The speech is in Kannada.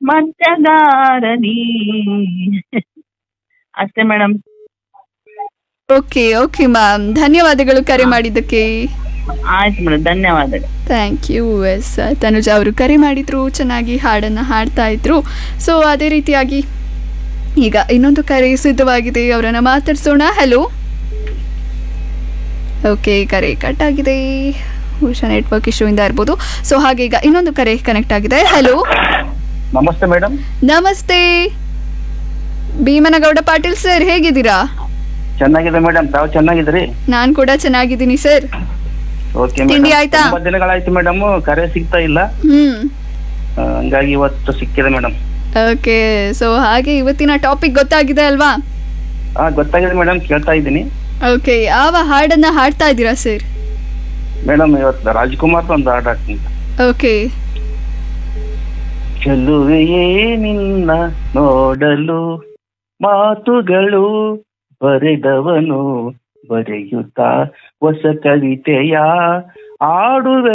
ಮಧ್ಯಗಾರನಿ ಅಷ್ಟೇ ಮೇಡಮ್ ಓಕೆ ಓಕೆ ಮ್ಯಾಮ್ ಧನ್ಯವಾದಗಳು ಕರೆ ಮಾಡಿದ್ದಕ್ಕೆ ಆಯ್ತು ಮೇಡಮ್ ಧನ್ಯವಾದಗಳು ಥ್ಯಾಂಕ್ ಯು ಎಸ್ ತನುಜ ಅವರು ಕರೆ ಮಾಡಿದ್ರು ಚೆನ್ನಾಗಿ ಹಾಡನ್ನು ಹಾಡ್ತಾ ಇದ್ರು ಸೊ ಅದೇ ರೀತಿಯಾಗಿ ಈಗ ಇನ್ನೊಂದು ಕರೆ ಸಿದ್ಧವಾಗಿದೆ ಅವರನ್ನು ಮಾತಾಡ್ಸೋಣ ಹಲೋ ಓಕೆ ಕರೆ ಕಟ್ ಆಗಿದೆ ಬಹುಶಃ ನೆಟ್ವರ್ಕ್ ಇಶ್ಯೂ ಇಂದ ಇರ್ಬೋದು ಸೊ ಹಾಗೆ ಈಗ ಇನ್ನೊಂದು ಕರೆ ಕನೆಕ್ಟ್ ಆಗಿದೆ ಹಲೋ ನಮಸ್ತೆ ಮೇಡಮ್ ನಮಸ್ತೆ ಭೀಮನಗೌಡ ಪಾಟೀಲ್ ಸರ್ ಹೇಗಿದ್ದೀರಾ ಚೆನ್ನಾಗಿದೆ ಮೇಡಮ್ ತಾವು ಚೆನ್ನಾಗಿದ್ರಿ ನಾನು ಕೂಡ ಚೆನ್ನಾಗಿದ್ದೀನಿ ಸರ್ ಓಕೆ ತಿಂಡಿ ಆಯ್ತಾ? ತುಂಬಾ ದಿನಗಳಾಯ್ತು ಮೇಡಮ್ ಕರೆ ಸಿಗ್ತಾ ಇಲ್ಲ ಹ್ಮ್ ಆ, ಹಂಗಾಗಿ ಇವತ್ತು ಸಿಕ್ಕಿದೆ ಮೇಡಮ್ ಓಕೆ ಸೊ ಹಾಗೆ ಇವತ್ತಿನ ಟಾಪಿಕ್ ಗೊತ್ತಾಗಿದೆ ಅಲ್ವಾ ಹಾ ಗೊತ್ತಾಗಿದೆ ಮೇಡಮ್ ಕೇಳ್ತಾ ಇದ್ದೀನಿ ಓಕೆ ಯಾವ ಹಾಡನ್ನ ಹಾಡ್ತಾ ಇದ್ದೀರಾ ಸರ್ ಮೇಡಮ್ ಇವತ್ತು ರಾಜ್ಕುಮಾರ್ ಒಂದು ಹಾಡು ಹಾಡ್ತೀನಿ ಓಕೆ ಚೆಲುವೆಯೇ ನಿನ್ನ ನೋಡಲು ಮಾತುಗಳು ಬರೆದವನು ಬರೆಯುತ್ತಾ ಹೊಸ ಕವಿತೆಯ ಆಡುವೆ